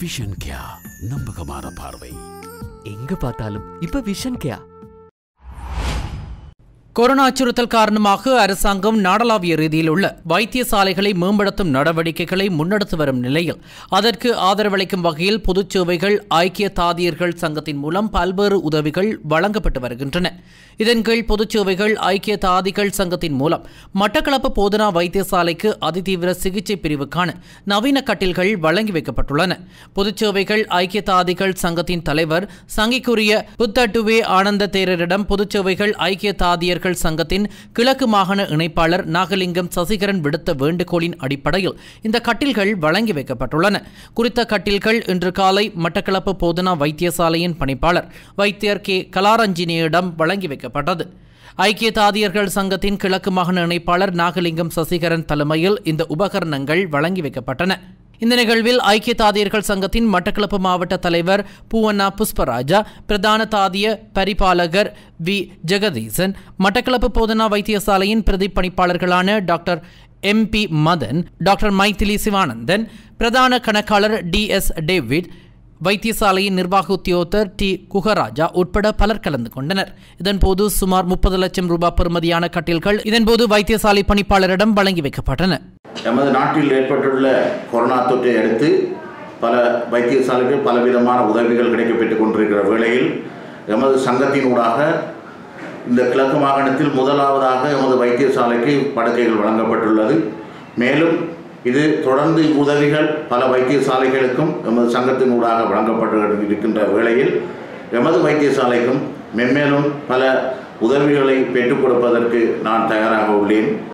vision கியா நம்பகமான பார்வை எங்க பார்த்தாலும் இப்ப விஷன் கேயா கொரோனா அச்சுறுத்தல் காரணமாக அரசாங்கம் நாடளாவிய ரீதியில் உள்ள வைத்தியசாலைகளை மேம்படுத்தும் நடவடிக்கைகளை முன்னெடுத்து வரும் நிலையில் அதற்கு ஆதரவளிக்கும் வகையில் பொதுச் சேவைகள் ஐக்கிய தாதியர்கள் சங்கத்தின் மூலம் பல்வேறு உதவிகள் வழங்கப்பட்டு வருகின்றன இதன் கீழ் பொதுச் சேவைகள் ஐக்கிய தாதிகள் சங்கத்தின் மூலம் மட்டக்களப்பு போதனா வைத்தியசாலைக்கு அதிதீவிர சிகிச்சை பிரிவுக்கான நவீன கட்டில்கள் வழங்கி வைக்கப்பட்டுள்ளன பொதுச் சேவைகள் ஐக்கிய தாதிகள் சங்கத்தின் தலைவர் சங்கிக்குரிய புத்தட்டுவே ஆனந்த தேரரிடம் பொதுச் சேவைகள் ஐக்கிய தாதியர்கள் சங்கத்தின் கிழக்கு மாகாண இணைப்பாளர் நாகலிங்கம் சசிகரன் விடுத்த வேண்டுகோளின் அடிப்படையில் இந்த கட்டில்கள் வழங்கி வைக்கப்பட்டுள்ளன குறித்த கட்டில்கள் இன்று காலை மட்டக்களப்பு போதனா வைத்தியசாலையின் பணிப்பாளர் வைத்தியர் கே கலாரஞ்சினியிடம் வழங்கி வைக்கப்பட்டது ஐக்கிய தாதியர்கள் சங்கத்தின் கிழக்கு மாகாண இணைப்பாளர் நாகலிங்கம் சசிகரன் தலைமையில் இந்த உபகரணங்கள் வழங்கி வைக்கப்பட்டன இந்த நிகழ்வில் ஐக்கிய தாதியர்கள் சங்கத்தின் மட்டக்களப்பு மாவட்ட தலைவர் பூவண்ணா புஷ்பராஜா பிரதான தாதிய பரிபாலகர் வி ஜெகதீசன் மட்டக்களப்பு போதனா வைத்தியசாலையின் பிரதி பணிப்பாளர்களான doctor M P Mathan doctor Mythili Sivanandan பிரதான கணக்காளர் டி எஸ் டேவிட் வைத்தியசாலையின் நிர்வாக உத்தியோகத்தர் டி குகராஜா உட்பட பலர் கலந்து கொண்டனர் இதன்போது சுமார் முப்பது லட்சம் ரூபாய் பெறுமதியான கட்டில்கள் இதன்போது வைத்தியசாலை பணிப்பாளரிடம் வழங்கி வைக்கப்பட்டன எமது நாட்டில் ஏற்பட்டுள்ள கொரோனா தொற்றை அடுத்து பல வைத்தியசாலைகள் பலவிதமான உதவிகள் கிடைக்கப்பெற்றுக் கொண்டிருக்கிற வேளையில் எமது சங்கத்தின் ஊடாக இந்த கிழக்கு மாகாணத்தில் முதலாவதாக எமது வைத்தியசாலைக்கு படுக்கைகள் வழங்கப்பட்டுள்ளது மேலும் இது தொடர்ந்து உதவிகள் பல வைத்தியசாலைகளுக்கும் எமது சங்கத்தின் ஊடாக வழங்கப்பட்டு இருக்கின்ற வேளையில் எமது வைத்தியசாலைக்கும் மென்மேலும் பல உதவிகளை பெற்றுக் கொடுப்பதற்கு நான் தயாராக உள்ளேன்